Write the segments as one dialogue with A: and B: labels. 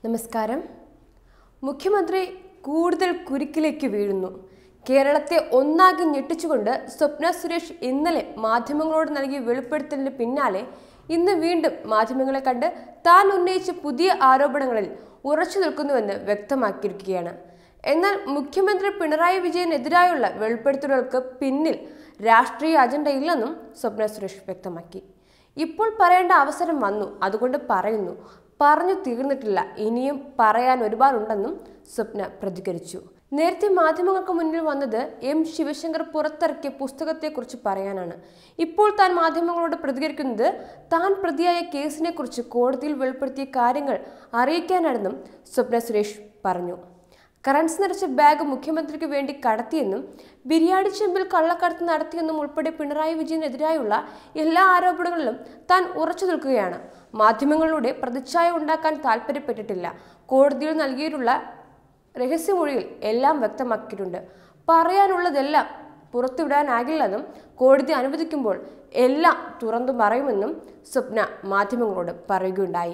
A: നമസ്കാരം മുഖ്യമന്ത്രി കൂടുതൽ കുരുക്കിലേക്ക് വീഴുന്നു കേരളത്തെ ഒന്നാകെ ഞെട്ടിച്ചുകൊണ്ട് സ്വപ്ന സുരേഷ് ഇന്നലെ മാധ്യമങ്ങളോട് നൽകിയ വെളിപ്പെടുത്തലിന് പിന്നാലെ ഇന്ന് വീണ്ടും മാധ്യമങ്ങളെ കണ്ട് താൻ ഉന്നയിച്ച പുതിയ ആരോപണങ്ങളിൽ ഉറച്ചു നിൽക്കുന്നുവെന്ന് വ്യക്തമാക്കിയിരിക്കുകയാണ് എന്നാൽ മുഖ്യമന്ത്രി പിണറായി വിജയനെതിരായുള്ള വെളിപ്പെടുത്തലുകൾക്ക് പിന്നിൽ രാഷ്ട്രീയ അജണ്ട ഇല്ലെന്നും സ്വപ്ന സുരേഷ് വ്യക്തമാക്കി ഇപ്പോൾ പറയേണ്ട അവസരം വന്നു അതുകൊണ്ട് പറയുന്നു പറഞ്ഞു തീർന്നിട്ടില്ല ഇനിയും പറയാൻ ഒരുപാടുണ്ടെന്നും സ്വപ്ന പ്രതികരിച്ചു നേരത്തെ മാധ്യമങ്ങൾക്ക് മുന്നിൽ വന്നത് എം ശിവശങ്കർ പുറത്തിറക്കിയ പുസ്തകത്തെക്കുറിച്ച് പറയാനാണ് ഇപ്പോൾ താൻ മാധ്യമങ്ങളോട് പ്രതികരിക്കുന്നത് താൻ പ്രതിയായ കേസിനെക്കുറിച്ച് കോടതിയിൽ വെളിപ്പെടുത്തിയ കാര്യങ്ങൾ അറിയിക്കാനാണെന്നും സ്വപ്ന സുരേഷ് പറഞ്ഞു കറൻസ് നിറച്ച ബാഗ് മുഖ്യമന്ത്രിക്ക് വേണ്ടി കടത്തിയെന്നും ബിരിയാണി ചെമ്പിൽ കള്ളക്കടത്ത് നടത്തിയെന്നും ഉൾപ്പെടെ പിണറായി വിജയനെതിരായുള്ള എല്ലാ ആരോപണങ്ങളിലും താൻ ഉറച്ചു നിൽക്കുകയാണ് മാധ്യമങ്ങളിലൂടെ പ്രതിച്ഛായ ഉണ്ടാക്കാൻ താല്പര്യപ്പെട്ടിട്ടില്ല കോടതിയിൽ നൽകിയിട്ടുള്ള രഹസ്യമൊഴിയിൽ എല്ലാം വ്യക്തമാക്കിയിട്ടുണ്ട് പറയാനുള്ളതെല്ലാം പുറത്തുവിടാനാകില്ലെന്നും കോടതി അനുവദിക്കുമ്പോൾ എല്ലാം തുറന്നു പറയുമെന്നും സ്വപ്ന മാധ്യമങ്ങളോട് പറയുകയുണ്ടായി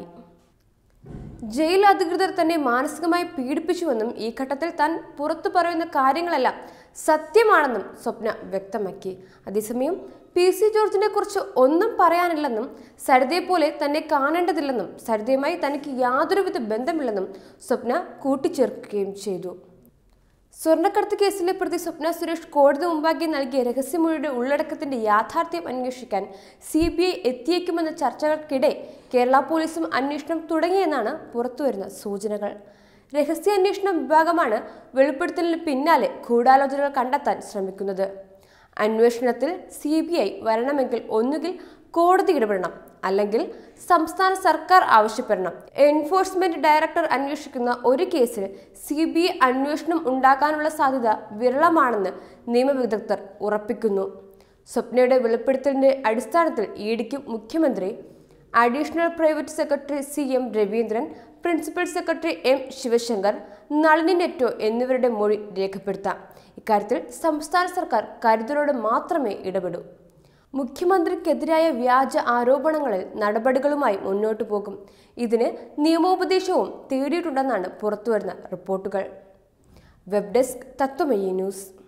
A: ജയിൽ അധികൃതർ തന്നെ മാനസികമായി പീഡിപ്പിച്ചുവെന്നും ഈ ഘട്ടത്തിൽ താൻ പുറത്തു പറയുന്ന കാര്യങ്ങളെല്ലാം സത്യമാണെന്നും സ്വപ്ന വ്യക്തമാക്കി അതേസമയം പി സി ജോർജിനെ കുറിച്ച് ഒന്നും പറയാനില്ലെന്നും സരിതയെ പോലെ തന്നെ കാണേണ്ടതില്ലെന്നും സരിതയുമായി തനിക്ക് യാതൊരുവിധ ബന്ധമില്ലെന്നും സ്വപ്ന കൂട്ടിച്ചേർക്കുകയും ചെയ്തു സ്വർണ്ണക്കടത്ത് കേസിലെ പ്രതി സ്വപ്ന സുരേഷ് കോടതി മുമ്പാകെ നൽകിയ രഹസ്യമൊഴിയുടെ ഉള്ളടക്കത്തിന്റെ യാഥാർത്ഥ്യം അന്വേഷിക്കാൻ സി ബി ഐ എത്തിയേക്കുമെന്ന ചർച്ചകൾക്കിടെ കേരള പോലീസും അന്വേഷണം തുടങ്ങിയെന്നാണ് പുറത്തുവരുന്ന സൂചനകൾ രഹസ്യാന്വേഷണ വിഭാഗമാണ് വെളിപ്പെടുത്തലിന് പിന്നാലെ ഗൂഢാലോചനകൾ കണ്ടെത്താൻ ശ്രമിക്കുന്നത് അന്വേഷണത്തിൽ സി ബി ഐ വരണമെങ്കിൽ ഒന്നുകിൽ കോടതി ഇടപെടണം അല്ലെങ്കിൽ സംസ്ഥാന സർക്കാർ ആവശ്യപ്പെടണം എൻഫോഴ്സ്മെന്റ് ഡയറക്ടർ അന്വേഷിക്കുന്ന ഒരു കേസിൽ സി ബി ഐ അന്വേഷണം ഉണ്ടാക്കാനുള്ള സാധ്യത വിരളമാണെന്ന് നിയമവിദഗ്ധർ ഉറപ്പിക്കുന്നു സ്വപ്നയുടെ വെളിപ്പെടുത്തലിന്റെ അടിസ്ഥാനത്തിൽ ഇഡിക്കും മുഖ്യമന്ത്രി additional private secretary C M Raveendran principal secretary M Sivasankar Nalini Netto എന്നിവരുടെ മൊഴി രേഖപ്പെടുത്താം ഇക്കാര്യത്തിൽ സംസ്ഥാന സർക്കാർ കരുതലോടെ മാത്രമേ ഇടപെടൂ മുഖ്യമന്ത്രിക്കെതിരായ വ്യാജ ആരോപണങ്ങളിൽ നടപടികളുമായി മുന്നോട്ടു പോകും ഇതിന് നിയമോപദേശവും തേടിയിട്ടുണ്ടെന്നാണ് പുറത്തുവരുന്ന റിപ്പോർട്ടുകൾ വെബ് ഡെസ്ക് തത്വമയി ന്യൂസ്